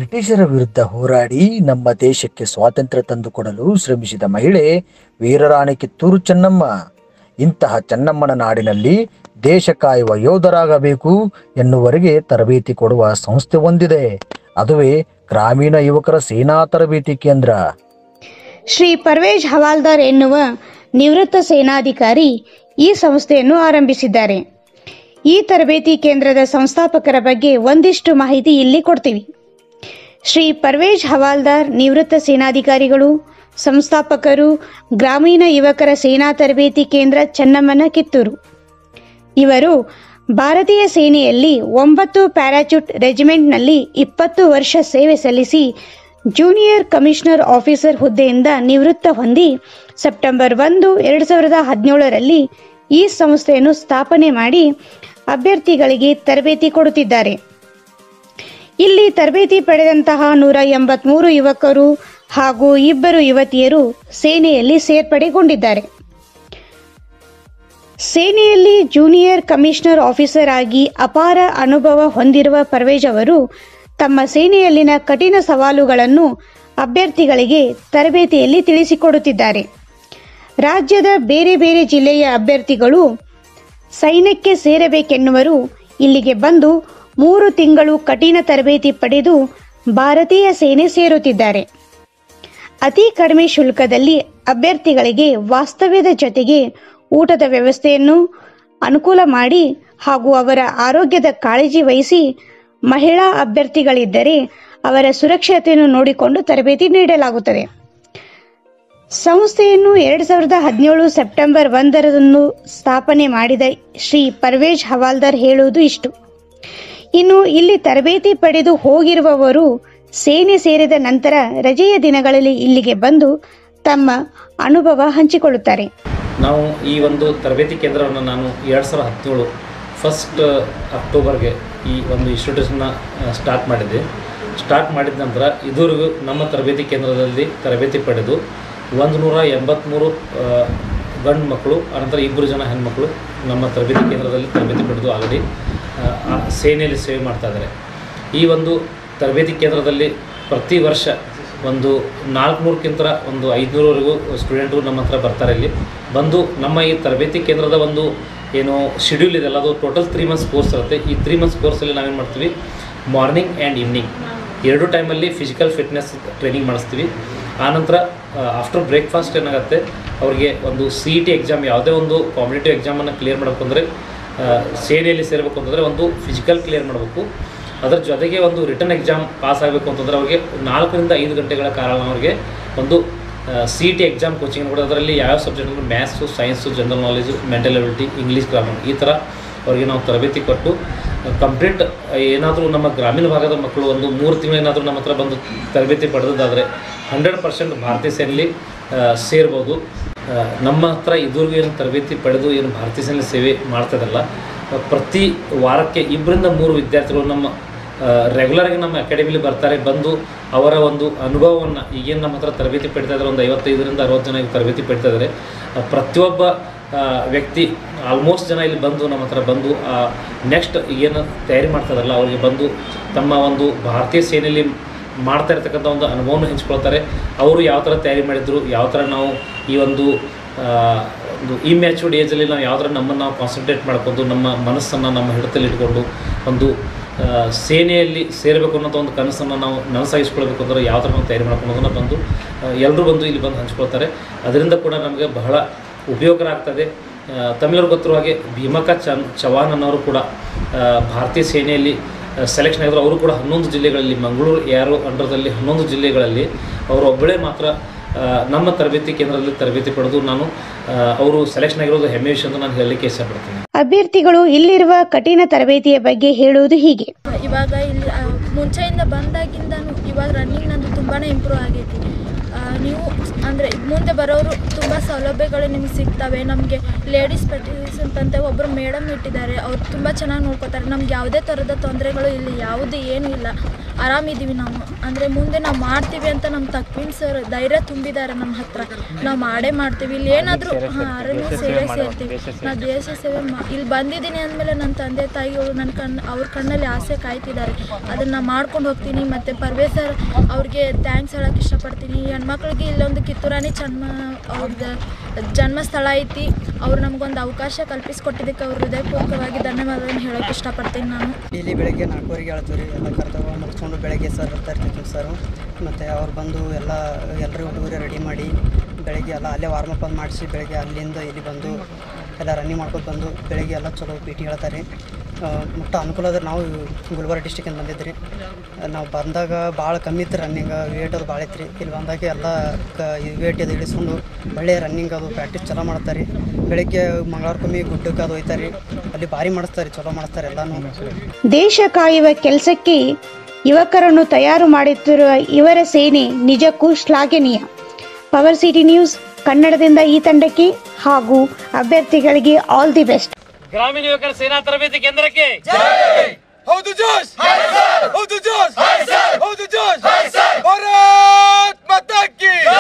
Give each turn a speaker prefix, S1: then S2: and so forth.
S1: ಬ್ರಿಟಿಷರ ವಿರುದ್ಧ ಹೋರಾಡಿ ನಮ್ಮ ದೇಶಕ್ಕೆ ಸ್ವಾತಂತ್ರ್ಯ ತಂದುಕೊಡಲು ಶ್ರಮಿಸಿದ ಮಹಿಳೆ ವೀರರಾಣಿ ಕಿತ್ತೂರು ಚೆನ್ನಮ್ಮ ಇಂತಹ ಚೆನ್ನಮ್ಮನ ನಾಡಿನಲ್ಲಿ ದೇಶ ಕಾಯುವ ಯೋಧರಾಗಬೇಕು ಎನ್ನುವರೆಗೆ ತರಬೇತಿ ಕೊಡುವ ಸಂಸ್ಥೆ ಹೊಂದಿದೆ ಅದುವೇ ಗ್ರಾಮೀಣ ಯುವಕರ ಸೇನಾ ತರಬೇತಿ ಕೇಂದ್ರ
S2: ಶ್ರೀ ಪರ್ವೇಜ್ ಹವಾಲ್ದಾರ್ ಎನ್ನುವ ನಿವೃತ್ತ ಸೇನಾಧಿಕಾರಿ ಈ ಸಂಸ್ಥೆಯನ್ನು ಆರಂಭಿಸಿದ್ದಾರೆ ಈ ತರಬೇತಿ ಕೇಂದ್ರದ ಸಂಸ್ಥಾಪಕರ ಬಗ್ಗೆ ಒಂದಿಷ್ಟು ಮಾಹಿತಿ ಇಲ್ಲಿ ಕೊಡ್ತೀವಿ ಶ್ರೀ ಪರ್ವೇಜ್ ಹವಾಲ್ದಾರ್ ನಿವೃತ್ತ ಸೇನಾಧಿಕಾರಿಗಳು ಸಂಸ್ಥಾಪಕರು ಗ್ರಾಮೀಣ ಯುವಕರ ಸೇನಾ ತರಬೇತಿ ಕೇಂದ್ರ ಚೆನ್ನಮ್ಮನ ಕಿತ್ತೂರು ಇವರು ಭಾರತೀಯ ಸೇನೆಯಲ್ಲಿ ಒಂಬತ್ತು ಪ್ಯಾರಾಚೂಟ್ ರೆಜಿಮೆಂಟ್ನಲ್ಲಿ ಇಪ್ಪತ್ತು ವರ್ಷ ಸೇವೆ ಸಲ್ಲಿಸಿ ಜೂನಿಯರ್ ಕಮಿಷನರ್ ಆಫೀಸರ್ ಹುದ್ದೆಯಿಂದ ನಿವೃತ್ತ ಹೊಂದಿ ಸೆಪ್ಟೆಂಬರ್ ಒಂದು ಎರಡು ಸಾವಿರದ ಹದಿನೇಳರಲ್ಲಿ ಈ ಸಂಸ್ಥೆಯನ್ನು ಸ್ಥಾಪನೆ ಮಾಡಿ ಅಭ್ಯರ್ಥಿಗಳಿಗೆ ತರಬೇತಿ ಕೊಡುತ್ತಿದ್ದಾರೆ ಇಲ್ಲಿ ತರಬೇತಿ ಪಡೆದಂತಹ ನೂರ ಎಂಬತ್ಮೂರು ಯುವಕರು ಹಾಗೂ ಇಬ್ಬರು ಯುವತಿಯರು ಸೇನೆಯಲ್ಲಿ ಸೇರ್ಪಡೆಗೊಂಡಿದ್ದಾರೆ ಸೇನೆಯಲ್ಲಿ ಜೂನಿಯರ್ ಕಮಿಷನರ್ ಆಫೀಸರ್ ಆಗಿ ಅಪಾರ ಅನುಭವ ಹೊಂದಿರುವ ಪರ್ವೇಜ್ ಅವರು ತಮ್ಮ ಸೇನೆಯಲ್ಲಿನ ಕಠಿಣ ಸವಾಲುಗಳನ್ನು ಅಭ್ಯರ್ಥಿಗಳಿಗೆ ತರಬೇತಿಯಲ್ಲಿ ತಿಳಿಸಿಕೊಡುತ್ತಿದ್ದಾರೆ ರಾಜ್ಯದ ಬೇರೆ ಬೇರೆ ಜಿಲ್ಲೆಯ ಅಭ್ಯರ್ಥಿಗಳು ಸೈನ್ಯಕ್ಕೆ ಸೇರಬೇಕೆನ್ನುವರು ಇಲ್ಲಿಗೆ ಬಂದು ಮೂರು ತಿಂಗಳು ಕಠಿಣ ತರಬೇತಿ ಪಡೆದು ಭಾರತೀಯ ಸೇನೆ ಸೇರುತ್ತಿದ್ದಾರೆ ಅತಿ ಕಡಿಮೆ ಶುಲ್ಕದಲ್ಲಿ ಅಭ್ಯರ್ಥಿಗಳಿಗೆ ವಾಸ್ತವ್ಯದ ಜೊತೆಗೆ ಊಟದ ವ್ಯವಸ್ಥೆಯನ್ನು ಅನುಕೂಲ ಮಾಡಿ ಹಾಗೂ ಅವರ ಆರೋಗ್ಯದ ಕಾಳಜಿ ವಹಿಸಿ ಮಹಿಳಾ ಅಭ್ಯರ್ಥಿಗಳಿದ್ದರೆ ಅವರ ಸುರಕ್ಷತೆಯನ್ನು ನೋಡಿಕೊಂಡು ತರಬೇತಿ ನೀಡಲಾಗುತ್ತದೆ ಸಂಸ್ಥೆಯನ್ನು ಎರಡು ಸಾವಿರದ ಹದಿನೇಳು ಸೆಪ್ಟೆಂಬರ್ ಒಂದರಂದು ಸ್ಥಾಪನೆ ಮಾಡಿದ ಶ್ರೀ ಪರ್ವೇಜ್ ಹವಾಲ್ದಾರ್ ಹೇಳುವುದು ಇಷ್ಟು ಇನ್ನು ಇಲ್ಲಿ ತರಬೇತಿ ಪಡೆದು ಹೋಗಿರುವವರು ಸೇನೆ ಸೇರಿದ ನಂತರ ರಜೆಯ ದಿನಗಳಲ್ಲಿ ಇಲ್ಲಿಗೆ ಬಂದು ತಮ್ಮ ಅನುಭವ ಹಂಚಿಕೊಳ್ಳುತ್ತಾರೆ
S3: ನಾವು ಈ ಒಂದು ತರಬೇತಿ ಕೇಂದ್ರವನ್ನು ನಾನು ಎರಡು ಸಾವಿರದ ಹದಿನೇಳು ಫಸ್ಟ್ ಅಕ್ಟೋಬರ್ಗೆ ಈ ಒಂದು ಇನ್ಸ್ಟಿಟ್ಯೂಷನ್ನ ಸ್ಟಾರ್ಟ್ ಮಾಡಿದ್ದೆ ಸ್ಟಾರ್ಟ್ ಮಾಡಿದ ನಂತರ ಇದುವರೆಗೂ ನಮ್ಮ ತರಬೇತಿ ಕೇಂದ್ರದಲ್ಲಿ ತರಬೇತಿ ಪಡೆದು ಒಂದು ನೂರ ಎಂಬತ್ತ್ಮೂರು ಗಂಡು ಮಕ್ಕಳು ಅನಂತರ ಇಬ್ಬರು ಜನ ಹೆಣ್ಮಕ್ಳು ನಮ್ಮ ತರಬೇತಿ ಕೇಂದ್ರದಲ್ಲಿ ತರಬೇತಿ ಪಡೆದು ಆಲ್ರೆಡಿ ಸೇನೆಯಲ್ಲಿ ಸೇವೆ ಮಾಡ್ತಾ ಇದ್ದಾರೆ ಈ ಒಂದು ತರಬೇತಿ ಕೇಂದ್ರದಲ್ಲಿ ಪ್ರತಿ ವರ್ಷ ಒಂದು ನಾಲ್ಕುನೂರಕ್ಕಿಂತ ಒಂದು ಐದುನೂರವರೆಗೂ ಸ್ಟೂಡೆಂಟು ನಮ್ಮ ಹತ್ರ ಬರ್ತಾರೆ ಇಲ್ಲಿ ಬಂದು ನಮ್ಮ ಈ ತರಬೇತಿ ಕೇಂದ್ರದ ಒಂದು ಏನು ಶೆಡ್ಯೂಲ್ ಇದೆಲ್ಲ ಅದು ಟೋಟಲ್ ತ್ರೀ ಮಂತ್ಸ್ ಕೋರ್ಸ್ ಇರುತ್ತೆ ಈ ತ್ರೀ ಮಂತ್ಸ್ ಕೋರ್ಸಲ್ಲಿ ನಾವೇನು ಮಾಡ್ತೀವಿ ಮಾರ್ನಿಂಗ್ ಆ್ಯಂಡ್ ಈವ್ನಿಂಗ್ ಎರಡು ಟೈಮಲ್ಲಿ ಫಿಸಿಕಲ್ ಫಿಟ್ನೆಸ್ ಟ್ರೈನಿಂಗ್ ಮಾಡಿಸ್ತೀವಿ ಆನಂತರ ಆಫ್ಟರ್ ಬ್ರೇಕ್ಫಾಸ್ಟ್ ಏನಾಗುತ್ತೆ ಅವ್ರಿಗೆ ಒಂದು ಸಿ ಇ ಟಿ ಎಕ್ಸಾಮ್ ಯಾವುದೇ ಒಂದು ಕಾಂಪಿಟೇಟಿವ್ ಎಕ್ಸಾಮನ್ನು ಕ್ಲಿಯರ್ ಮಾಡಬೇಕು ಅಂದರೆ ಸೇನೆಯಲ್ಲಿ ಸೇರಬೇಕು ಅಂತಂದರೆ ಒಂದು ಫಿಸಿಕಲ್ ಕ್ಲಿಯರ್ ಮಾಡಬೇಕು ಅದರ ಜೊತೆಗೆ ಒಂದು ರಿಟರ್ನ್ ಎಕ್ಸಾಮ್ ಪಾಸ್ ಆಗಬೇಕು ಅಂತಂದರೆ ಅವ್ರಿಗೆ ನಾಲ್ಕರಿಂದ ಐದು ಗಂಟೆಗಳ ಕಾಲ ಅವ್ರಿಗೆ ಒಂದು ಸಿ ಟಿ ಎಕ್ಸಾಮ್ ಕೋಚಿಂಗ್ ಕೂಡ ಅದರಲ್ಲಿ ಯಾವ ಸಬ್ಜೆಕ್ಟ್ ಅಂದರೆ maths science general knowledge mental ability English grammar ಈ ಥರ ಅವರಿಗೆ ನಾವು ತರಬೇತಿ ಕೊಟ್ಟು ಕಂಪ್ಲೀಟ್ ಏನಾದರೂ ನಮ್ಮ ಗ್ರಾಮೀಣ ಭಾಗದ ಮಕ್ಕಳು ಒಂದು ಮೂರು ತಿಂಗಳೇನಾದರೂ ನಮ್ಮ ಹತ್ರ ಬಂದು ತರಬೇತಿ ಪಡೆದದ್ದಾದರೆ ಹಂಡ್ರೆಡ್ ಪರ್ಸೆಂಟ್ ಭಾರತೀಯ ಸೇನೆಯಲ್ಲಿ ಸೇರ್ಬೋದು ಆ, ನಮ್ಮ ಹತ್ರ ಇದುವರೆಗೂ ಏನು ತರಬೇತಿ ಪಡೆದು ಏನು ಭಾರತೀಯ ಸೇನೆ ಸೇವೆ ಮಾಡ್ತದಲ್ಲ ಆ, ಪ್ರತಿ ವಾರಕ್ಕೆ ಇಬ್ಬರಿಂದ ಮೂರು ವಿದ್ಯಾರ್ಥಿಗಳು ನಮ್ಮ ರೆಗ್ಯುಲರಾಗಿ ನಮ್ಮ ಅಕಾಡೆಮಿಲಿ ಬರ್ತಾರೆ ಬಂದು ಅವರ ಒಂದು ಅನುಭವವನ್ನು ಈಗೇನು ನಮ್ಮ ಹತ್ರ ತರಬೇತಿ ಪಡಿತಾ ಇದ್ದಾರೆ ಒಂದು ಐವತ್ತೈದರಿಂದ ಅರವತ್ತು ಜನ ಈಗ ತರಬೇತಿ ಪಡಿತಾ ಇದ್ದಾರೆ ಆ, ಪ್ರತಿಯೊಬ್ಬ ಆ, ವ್ಯಕ್ತಿ ಆಲ್ಮೋಸ್ಟ್ ಜನ ಇಲ್ಲಿ ಬಂದು ನಮ್ಮ ಹತ್ರ ಬಂದು ನೆಕ್ಸ್ಟ್ ಏನು ತಯಾರಿ ಮಾಡ್ತಾರಲ್ಲ ಅವರಿಗೆ ಬಂದು ತಮ್ಮ ಒಂದು ಭಾರತೀಯ ಸೇನೆಯಲ್ಲಿ ಮಾಡ್ತಾ ಇರ್ತಕ್ಕಂಥ ಒಂದು ಅನುಭವನ ಹಂಚ್ಕೊಳ್ತಾರೆ ಅವರು ಯಾವ ಥರ ತಯಾರಿ ಮಾಡಿದ್ರು ಯಾವ ಥರ ನಾವು ಈ ಒಂದು ಆ, ಒಂದು ಇಮ್ಯಾಚೂರ್ಡ್ ಏಜಲ್ಲಿ ನಾವು ಯಾವ ಥರ ನಮ್ಮನ್ನು ನಾವು ಕಾನ್ಸಂಟ್ರೇಟ್ ಮಾಡ್ಕೊಂಡು ನಮ್ಮ ಮನಸ್ಸನ್ನು ನಮ್ಮ ಹಿಡಿತಲ್ಲಿ ಇಟ್ಕೊಂಡು ಒಂದು ಆ, ಸೇನೆಯಲ್ಲಿ ಸೇರಬೇಕು ಅನ್ನೋಂಥ ಒಂದು ಕನಸನ್ನು ನಾವು ನನಸಾಗಿಸ್ಕೊಳ್ಬೇಕು ಅಂದ್ರೆ ಯಾವ ಥರ ನಾವು ತಯಾರಿ ಮಾಡ್ಕೊಳ್ಳೋದನ್ನು ಬಂದು ಎಲ್ಲರೂ ಬಂದು ಇಲ್ಲಿ ಬಂದು ಹಂಚ್ಕೊಳ್ತಾರೆ ಅದರಿಂದ ಕೂಡ ನಮಗೆ ಬಹಳ ಉಪಯೋಗರ ಆಗ್ತದೆ ಆ, ತಮಿಳರು ಗೊತ್ತಿರುವ ಹಾಗೆ ಭೀಮಕ ಚನ್ ಚವಾನ್ ಅನ್ನೋರು ಕೂಡ ಆ, ಭಾರತೀಯ ಸೇನೆಯಲ್ಲಿ ಸೆಲೆಕ್ಷನ್ ಆಗಿದ್ರು ಅವರು ಕೂಡ ಹನ್ನೊಂದು ಜಿಲ್ಲೆಗಳಲ್ಲಿ ಮಂಗಳೂರು ಯಾರು ಅಂಡರ್ದಲ್ಲಿ ಹನ್ನೊಂದು ಜಿಲ್ಲೆಗಳಲ್ಲಿ ಅವರು ಒಬ್ಬಳೇ ಮಾತ್ರ ಆ, ನಮ್ಮ ತರಬೇತಿ ಕೇಂದ್ರದಲ್ಲಿ ತರಬೇತಿ ಪಡೆದು ನಾನು ಆ, ಅವರು ಸೆಲೆಕ್ಷನ್ ಆಗಿರೋದು ಹೆಮ್ಮೆ ವಿಷಯ ಅಂತ ನಾನು ಹೇಳಲಿಕ್ಕೆ ಇಷ್ಟಪಡ್ತೀನಿ
S2: ಅಭ್ಯರ್ಥಿಗಳು ಇಲ್ಲಿರುವ ಕಠಿಣ ತರಬೇತಿಯ ಬಗ್ಗೆ ಹೇಳುವುದು ಹೀಗೆ
S4: ಇವಾಗ ಇಲ್ಲಿ ಆ, ಮುಂಚೆಯಿಂದ ಬಂದಾಗಿಂದನೂ ಇವಾಗ ರನ್ನಿಂಗ್ ನಂದು ತುಂಬಾ ಇಂಪ್ರೂವ್ ಆಗೈತಿ ಆ, ನೀವು ಅಂದರೆ ಮುಂದೆ ಬರೋರು ತುಂಬ ಸೌಲಭ್ಯಗಳು ನಿಮ್ಗೆ ಸಿಗ್ತವೆ ನಮಗೆ ಲೇಡೀಸ್ ಪೆಟಿಸ್ ಅಂತಂತೆ ಒಬ್ಬರು ಮೇಡಮ್ ಇಟ್ಟಿದ್ದಾರೆ ಅವ್ರು ತುಂಬ ಚೆನ್ನಾಗಿ ನೋಡ್ಕೋತಾರೆ ನಮ್ಗೆ ಯಾವುದೇ ಥರದ ತೊಂದರೆಗಳು ಇಲ್ಲಿ ಯಾವುದೇ ಏನೂ ಇಲ್ಲ ಆರಾಮಿದ್ದೀವಿ ನಾವು ಅಂದರೆ ಮುಂದೆ ನಾವು ಮಾಡ್ತೀವಿ ಅಂತ ನಮ್ಮ ತಕ್ವಿನ್ ಸರ್ ಧೈರ್ಯ ತುಂಬಿದ್ದಾರೆ ನಮ್ಮ ಹತ್ರ ನಾವು ಮಾಡೇ ಮಾಡ್ತೀವಿ ಇಲ್ಲಿ ಏನಾದರೂ ಹಾಂ ಆರ್ಮಿ ಸೇವೆ ಸೇರ್ತೀವಿ ನಾವು ದೇಶ ಸೇವೆ ಮಾ ಇಲ್ಲಿ ಬಂದಿದ್ದೀನಿ ಅಂದಮೇಲೆ ನನ್ನ ತಂದೆ ತಾಯಿಗಳು ನನ್ನ ಕಣ್ಣು ಅವ್ರ ಕಣ್ಣಲ್ಲಿ ಆಸೆ ಕಾಯ್ತಿದ್ದಾರೆ ಅದನ್ನು ಮಾಡ್ಕೊಂಡು ಹೋಗ್ತೀನಿ ಮತ್ತು ಪರ್ವೇಸ್ ಸರ್ ಅವ್ರಿಗೆ ಥ್ಯಾಂಕ್ಸ್ ಹೇಳೋಕೆ ಇಷ್ಟಪಡ್ತೀನಿ ಹೆಣ್ಮಕ್ಳಿಗೆ ಇಲ್ಲೊಂದು ಕಿತ್ತೂರಾಣಿ ಜನ್ಮ ಅವ್ರದ್ದು ಜನ್ಮಸ್ಥಳ ಐತಿ ಅವ್ರು ನಮಗೊಂದು ಅವಕಾಶ ಕಲ್ಪಿಸ್ಕೊಟ್ಟಿದ್ದಕ್ಕೆ ಅವ್ರ ಹೃದಯಪೂರ್ವಕವಾಗಿ ಧನ್ಯವಾದವನ್ನು ಹೇಳೋಕೆ ಇಷ್ಟಪಡ್ತೀನಿ ನಾನು
S5: ಡೈಲಿ ಬೆಳಗ್ಗೆ ನಾಲ್ಕೂವರೆಗೆ ಹೇಳ್ತೀವಿ ರೀ ಎಲ್ಲ ಕರ್ತವ್ಯ ಮುಗಿಸ್ಕೊಂಡು ಬೆಳಗ್ಗೆ ಸರ್ ಬರ್ತಾ ಇರ್ತಿದ್ವಿ ಸರ್ ಮತ್ತು ಅವ್ರು ಬಂದು ಎಲ್ಲ ಎಲ್ಲರೂ ಹುಡುಗರು ರೆಡಿ ಮಾಡಿ ಬೆಳಗ್ಗೆ ಎಲ್ಲ ಅಲ್ಲೇ ವಾರ್ಮಪ್ ಒಂದು ಮಾಡಿಸಿ ಬೆಳಗ್ಗೆ ಅಲ್ಲಿಂದ ಇಲ್ಲಿ ಬಂದು ಎಲ್ಲ ರನ್ನಿಂಗ್ ಮಾಡ್ಕೊಂಡು ಬಂದು ಬೆಳಗ್ಗೆ ಎಲ್ಲ ಚಲೋ ಪಿ ಟಿ ಹೇಳ್ತಾರೆ ಮತ್ತು ಅನುಕೂಲ ಆದ್ರೆ ನಾವು ಗುಲ್ಬರ್ಗ ಡಿಸ್ಟಿಕಿಂದ ಬಂದಿದ್ರಿ ನಾವು ಬಂದಾಗ ಭಾಳ ಕಮ್ಮಿ ಇತ್ತು ರನ್ನಿಂಗ್ ವೇಟ್ ಅದು ಭಾಳ ಇತ್ತು ರೀ ಇಲ್ಲಿ ಬಂದಾಗ ಎಲ್ಲ ಕ ವೇಟ್ ಅದು ಇಳಿಸ್ಕೊಂಡು ಒಳ್ಳೆಯ ರನ್ನಿಂಗ್ ಅದು ಪ್ರಾಕ್ಟೀಸ್ ಚಲೋ ಮಾಡ್ತಾರೆ ಬೆಳಗ್ಗೆ ಮಂಗಳವಾರಕ್ಕೊಮ್ಮೆ ಗುಡ್ಡಕ್ಕೆ ಅದು ಹೋಯ್ತಾರೆ ಅಲ್ಲಿ ಭಾರಿ ಮಾಡಿಸ್ತಾರೆ ಚಲೋ ಮಾಡಿಸ್ತಾರೆ ಎಲ್ಲನೂ
S2: ದೇಶ ಕಾಯುವ ಕೆಲಸಕ್ಕೆ ಯುವಕರನ್ನು ತಯಾರು ಮಾಡುತ್ತಿರುವ ಇವರ ಸೇನೆ ನಿಜಕ್ಕೂ ಶ್ಲಾಘನೀಯ ಪವರ್ ಸಿಟಿ ನ್ಯೂಸ್ ಕನ್ನಡದಿಂದ ಈ ತಂಡಕ್ಕೆ ಹಾಗೂ ಅಭ್ಯರ್ಥಿಗಳಿಗೆ ಆಲ್ ದಿ ಬೆಸ್ಟ್
S3: ಗ್ರಾಮೀಣ ಯುವಕರ ಸೇನಾ ತರಬೇತಿ ಕೇಂದ್ರಕ್ಕೆ
S6: ಹೌದು ಜೋಶ್ ಹೌದು ಜೋಶ್ ಹೌದು ಜೋಶ್ ಭಾರತ್ ಮಾತಾ ಕಿ